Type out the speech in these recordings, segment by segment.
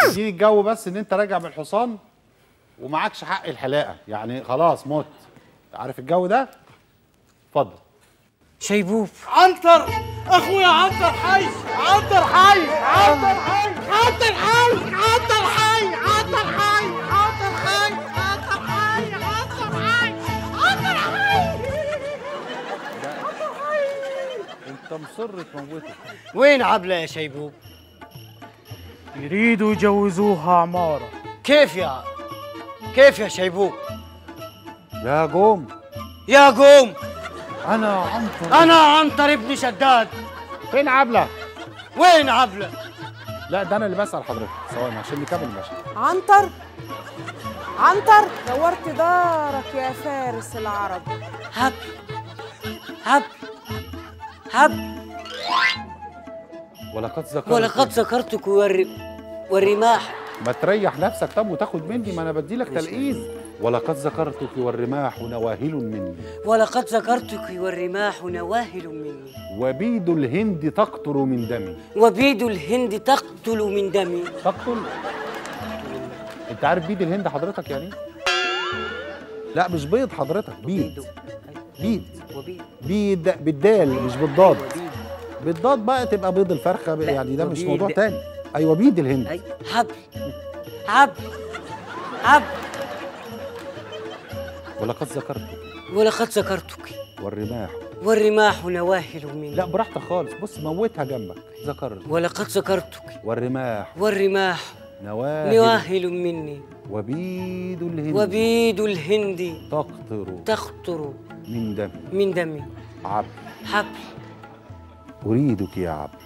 اديني الجو بس ان انت راجع من الحصان ومعكش حق الحلاقه يعني خلاص مت عارف الجو ده اتفضل شيبوب عنتر اخويا عنتر حي عنتر حي عنتر حي عنتر حي عنتر حي عنتر حي عنتر حي عنتر حي عنتر حي عنتر حي انت مصر تموته وين عبلة يا شيبوب يريدوا يجوزوها عمارة كيف يا كيف يا شيبوب يا جوم يا قوم انا عنتر انا عنتر ابن شداد فين عبله وين عبلة لا ده انا اللي بسال حضرتك ثواني عشان نكمل المشهد عنتر عنتر دورت دارك يا فارس العرب هب هب هب ولقد ذكرت ولقد ذكرتك والر... والرماح ما تريح نفسك طب وتاخد مني ما انا بدي لك تلقيز ولقد ذكرتك والرماح نواهل مني ولقد ذكرتك والرماح نواهل مني وبيد الهند تقطر من دمي وبيد الهند تقتل من دمي تقتل انت عارف بيد الهند حضرتك يعني إيه؟ لا مش بيض حضرتك بيد بيد وبيد بيد بالدال مش بالضاد وبيد بالضاد بقى تبقى بيض الفرخه لا، يعني ده مش وبيد. موضوع تاني ايوه بيد الهند أي حبل حبل حبل ولقد ذكرتك ولقد ذكرتك والرماح والرماح نواهل مني لا براحتك خالص بص موتها جنبك ذكرت ولقد ذكرتك والرماح والرماح نواهل نواهل مني وبيد الهند وبيد الهند تقطر تخطر من دمي من دمي عبد حبل أريدك يا عبد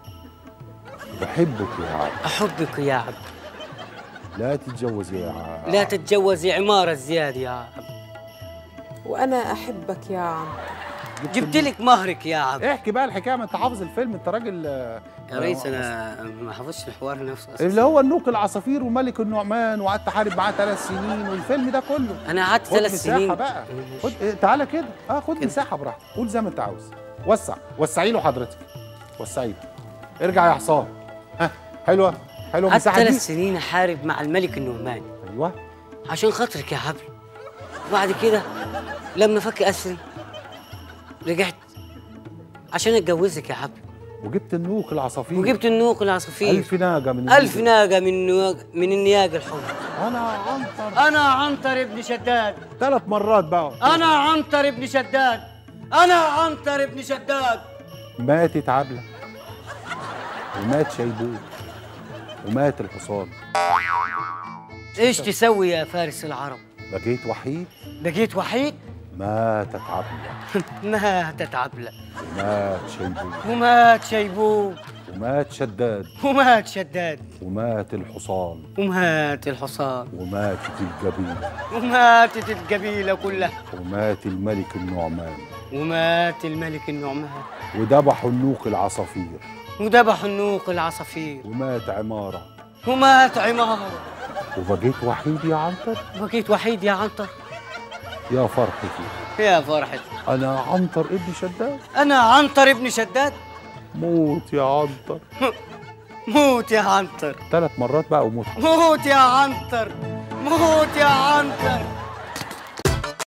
أحبك يا عبد أحبك يا عبد لا تتجوز يا عبد لا تتجوزي عمارة زياد يا عبد وانا احبك يا عنتر جبت لك مهرك يا عبد احكي بقى الحكايه ما انت حافظ الفيلم انت راجل آه، يا ريس انا ما حفظتش الحوار نفسه أساساً. اللي هو النوك العصافير وملك النعمان وقعدت احارب معاه ثلاث سنين والفيلم ده كله انا قعدت خد ثلاث مساحه سنين بقى خد إيه، تعالى كده اه خد مساحه براحتك قول زي ما انت عاوز وسع وسعي له حضرتك وسعي له ارجع يا حصان ها حلوه حلوه قعدت المساحه دي ثلاث سنين احارب مع الملك النعماني ايوه عشان خاطرك يا عبد وبعد كده لما فك اسري رجعت عشان اتجوزك يا عبد وجبت النوك العصافير وجبت النوق العصافير ألف ناقه من ألف النوك. ناقة من نواق من النياق الحمر انا عنتر أنا عنتر ابن شداد ثلاث مرات بقى أنا عنتر ابن شداد أنا عنتر ابن شداد ماتت عبله ومات شيبوب ومات الحصان إيش تسوي يا فارس العرب بقيت وحيد بقيت وحيد ماتت عبله ماتت عبلة ومات شيبوب ومات شيبوب ومات شداد ومات شداد ومات الحصان ومات الحصان وماتت الجبينة وماتت القبيلة كلها ومات الملك النعمان ومات الملك النعمان وذبحوا النوق العصافير وذبح النوق العصافير ومات عمارة ومات عمارة وبقيت وحيد يا عنتر بقيت وحيد يا عنتر يا فرحتي يا فرحتي أنا عنتر ابن شداد أنا عنتر ابن شداد موت يا عنتر موت يا عنتر ثلاث مرات بقى وموت موت يا عنتر موت يا عنتر